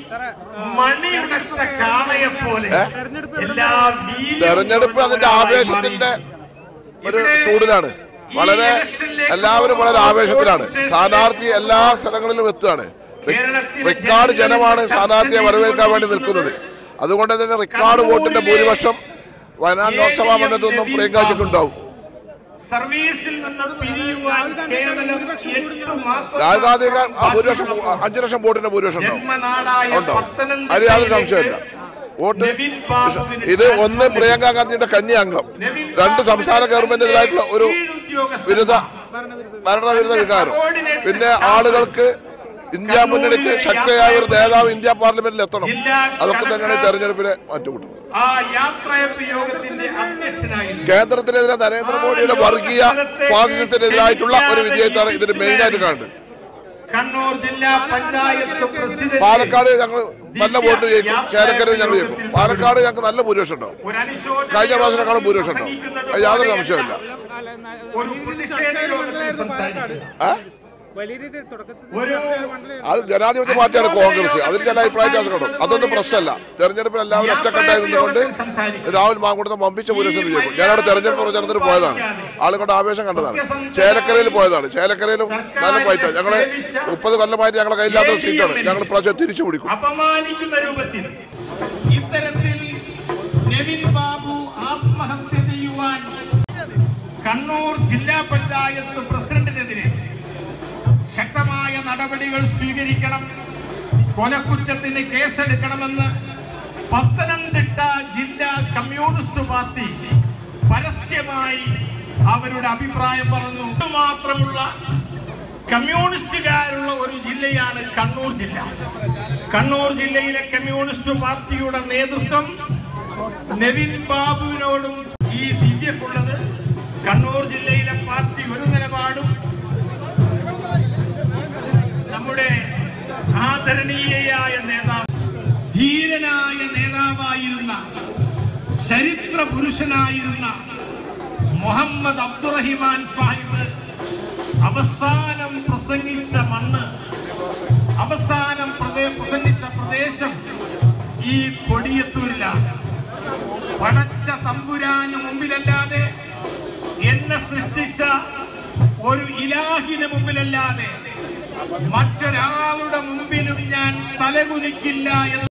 മണിയുടച്ച കാളയെ പോലെ എല്ലാ വീര്യവും തെരഞ്ഞെടുപ്പ് അതിന്റെ ഉള്ളവരായി ആവേശത്തിന്റെ മാറി. ഒരു ഇവിടെ ചൂടിലാണ് ഈ വളരെ ഇലക്ഷനിലേക്ക് എല്ലാവരും വളരെ ആവേശത്തിലാണ് വോട്ട് ചെയ്ത് സ്ഥാനാർത്ഥി എല്ലാ സ്ഥലങ്ങളിലും എത്തുകയാണ് കേരളത്തിലെ റിക്കാർഡ് ജനമാണ് ജനങ്ങൾ സ്ഥാനാർത്ഥിയെ ചർച്ച വരവേൽക്കാൻ വേണ്ടി നിൽക്കുന്നത് അതുകൊണ്ട് തന്നെ റിക്കാർഡ് വോട്ടിന്റെ ഭൂരിപക്ഷം വയനാട് ലോക്സഭാ മണ്ഡലത്തിൽ നിന്നും പ്രിയങ്കാജിക്ക് ഉണ്ടാവും സർവീസിൽ നിന്ന് പിരിയുവാൻ കേവലം എട്ട് മാസം രാഹുൽ ഗാന്ധിക്ക് ആ ഭൂരിപക്ഷം അഞ്ചു ലക്ഷം വോട്ടിന്റെ ഭൂരിപക്ഷം ഉണ്ടാവും ജന്മനാടായ ഉണ്ടാവും പത്തനംതിട്ടയിലേക്ക് അത് യാതൊരു സംശയമില്ല വോട്ട് നെവിൻ ബാബുവിന് ഇത് ഒന്ന് പ്രിയങ്ക ഗാന്ധിയുടെ കന്നി അംഗം നെവിൻ രണ്ട് സംസ്ഥാന ബാബുവിന്റെ ഗവൺമെന്റിനെതിരായിട്ടുള്ള ഒരു കീഴുദ്യോഗസ്ഥന്മാർ വിരുദ്ധ ഭരണവിരുദ്ധ വികാരം പിന്നെ ആളുകൾക്ക് ഇന്ത്യ മുന്നണിക്ക് ശക്തിയായ ഒരു നേതാവ് ഇന്ത്യ പാർലമെന്റിൽ എത്തണം അതൊക്കെ തന്നെയാണ് ഈ തെരഞ്ഞെടുപ്പിനെ മാറ്റിവിട്ടത് ആ യാത്രയപ്പ് യോഗത്തിന്റെ അധ്യക്ഷനായിരുന്നു കേന്ദ്രത്തിനെതിരെ നരേന്ദ്രമോദിയുടെ വർഗീയ ഫാസിസത്തിനെതിരായിട്ടുള്ള ഒരു വിജയത്താണ് ഇതിന് മെയിനായിട്ട് കാണുന്നത് കണ്ണൂർ ജില്ലാ പഞ്ചായത്ത് പ്രസിഡന്റ് പാലക്കാട് ഞങ്ങൾ നല്ല വോട്ട് ജയിക്കും ചേലക്കരയിൽ ഞങ്ങൾ ജയിക്കും പാലക്കാട് ഞങ്ങൾക്ക് നല്ല ഭൂരിപക്ഷം ഉണ്ടാവും ഒരു അനുശോചന കഴിഞ്ഞ പ്രാവശ്യത്തിനേക്കാളും ഭൂരിപക്ഷം ഉണ്ടാവും പ്രസംഗിക്കുന്നത് അത് യാതൊരു പോലെയല്ല. സംശയമില്ല ഒരു പ്രതിഷേധ യോഗത്തിൽ സംസാരിക്കും ഏ? വലിയ രീതിയിൽ തുടക്കത്തിൽ ഒരു അത് ജനാധിപത്യ പാർട്ടിയാണ് കോൺഗ്രസ് അതിൽ ചില അഭിപ്രായ വ്യത്യാസം കാണും അതൊന്നും പ്രശ്നമല്ല തെരഞ്ഞെടുപ്പിൽ എല്ലാവരും ഒറ്റക്കെട്ടായി നിന്നുകൊണ്ട് രാഹുൽ മാങ്കുടത്തെ വമ്പിച്ച പുരസ്കാരം വിജയിക്കും ഞാനവിടെ തെരഞ്ഞെടുപ്പ് പ്രചരണത്തിന് പോയതാണ് ആളുകളുടെ ആവേശം കണ്ടതാണ് ചേലക്കരയിൽ പോയതാണ് ചേലക്കരയിലും നല്ല ഫൈറ്റ് ഞങ്ങള് മുപ്പത് കൊല്ലമായിട്ട് ഞങ്ങളുടെ കയ്യിലാത്ത സീറ്റാണ് ഞങ്ങൾ പ്രാവശ്യം തിരിച്ചു പിടിക്കും അപമാനിക്കുന്ന രൂപത്തിൽ ഇത്തരത്തിൽ നെവിൻ ബാബു ആത്മഹത്യ ചെയ്യുവാൻ കണ്ണൂർ ജില്ലാ പഞ്ചായത്ത് പ്രസിഡന്റിനെതിരെ ശക്തമായ നടപടികൾ സ്വീകരിക്കണം കൊലക്കുറ്റത്തിന് കേസെടുക്കണമെന്ന് പത്തനംതിട്ട ജില്ലാ കമ്മ്യൂണിസ്റ്റ് പാർട്ടി പരസ്യമായി അവരുടെ അഭിപ്രായം പറഞ്ഞു ഇത് മാത്രമുള്ള കമ്മ്യൂണിസ്റ്റുകാരുള്ള ഒരു ജില്ലയാണ് കണ്ണൂർ ജില്ല കണ്ണൂർ ജില്ലയിലെ കമ്മ്യൂണിസ്റ്റ് പാർട്ടിയുടെ നേതൃത്വം നെവിൻ ബാബുവിനോടും ഈ ദിവ്യക്കുള്ളത് കണ്ണൂർ ജില്ലയിലെ പാർട്ടി ഒരു നിലപാടും നമ്മുടെ ആദരണീയയായ നേതാവ് ധീരനായ നേതാവായിരുന്ന ചരിത്ര പുരുഷനായിരുന്ന മുഹമ്മദ് അബ്ദുറഹിമാൻ സാഹിബ് അവസാനം പ്രസംഗിച്ച മണ്ണ് അവസാനം പ്രദേ- പ്രസംഗിച്ച പ്രദേശം ഈ കൊടിയത്തൂരിലാണ് പടച്ച തമ്പുരാന് മുമ്പിലല്ലാതെ എന്നെ സൃഷ്ടിച്ച ഒരു ഇലാഹിന് മുമ്പിലല്ലാതെ മറ്റൊരാളുടെ മുമ്പിലും ഞാൻ തലകുനിക്കില്ല എന്ന്